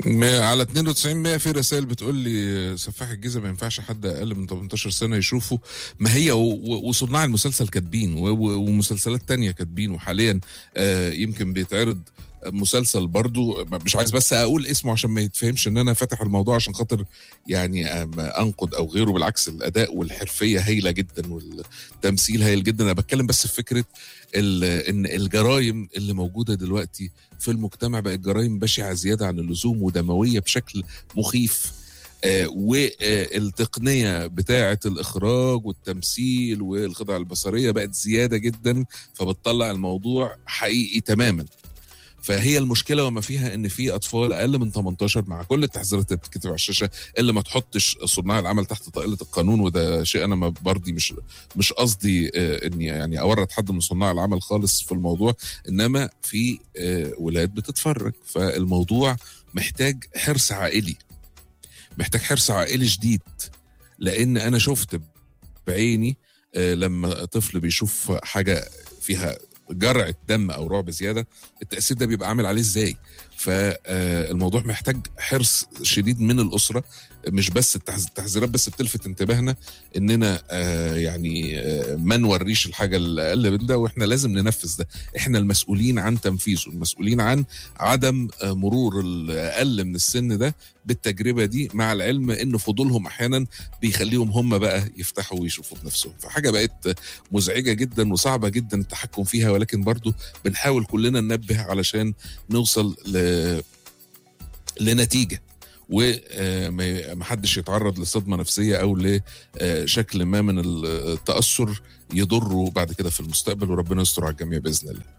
ما- على 92 100 في رسائل بتقول لي سفاح الجيزه ما ينفعش حد اقل من 18 سنه يشوفه ما هي و- و- وصناع المسلسل كاتبين و- و- ومسلسلات تانية كاتبين وحاليا آه، يمكن بيتعرض مسلسل برضو مش عايز بس اقول اسمه عشان ما يتفهمش ان انا فاتح الموضوع عشان خاطر يعني آم، انقد او غيره بالعكس الاداء والحرفيه هايله جدا والتمثيل هايل جدا انا بتكلم بس في فكره ال- ان الجرائم اللي موجوده دلوقتي في المجتمع بقت جرائم بشعه زياده عن اللزوم ودمويه بشكل مخيف آه والتقنيه بتاعه الاخراج والتمثيل والخدع البصريه بقت زياده جدا فبتطلع الموضوع حقيقي تماما فهي المشكله وما فيها ان في اطفال اقل من 18 مع كل التحذيرات اللي بتتكتب على الشاشه اللي ما تحطش صناع العمل تحت طائله القانون وده شيء انا ما برضي مش مش قصدي آه، اني يعني اورط حد من صناع العمل خالص في الموضوع انما في آه، ولاد بتتفرج فالموضوع محتاج حرص عائلي محتاج حرص عائلي شديد لان انا شفت بعيني آه، لما طفل بيشوف حاجه فيها جرعه دم او رعب زياده التاثير ده بيبقى عامل عليه ازاي فالموضوع محتاج حرص شديد من الاسره مش بس التحذ- التحذيرات بس بتلفت انتباهنا اننا آه، يعني آه، ما نوريش الحاجه اللي اقل من ده واحنا لازم ننفذ ده احنا المسؤولين عن تنفيذه المسؤولين عن عدم آه، مرور الاقل من السن ده بالتجربه دي مع العلم ان فضولهم احيانا بيخليهم هم بقى يفتحوا ويشوفوا بنفسهم فحاجه بقت مزعجه جدا وصعبه جدا التحكم فيها ولكن برضو بنحاول كلنا ننبه علشان نوصل ل... لنتيجه وما حدش يتعرض لصدمه نفسيه او لشكل ما من التاثر يضره بعد كده في المستقبل وربنا يستر على الجميع باذن الله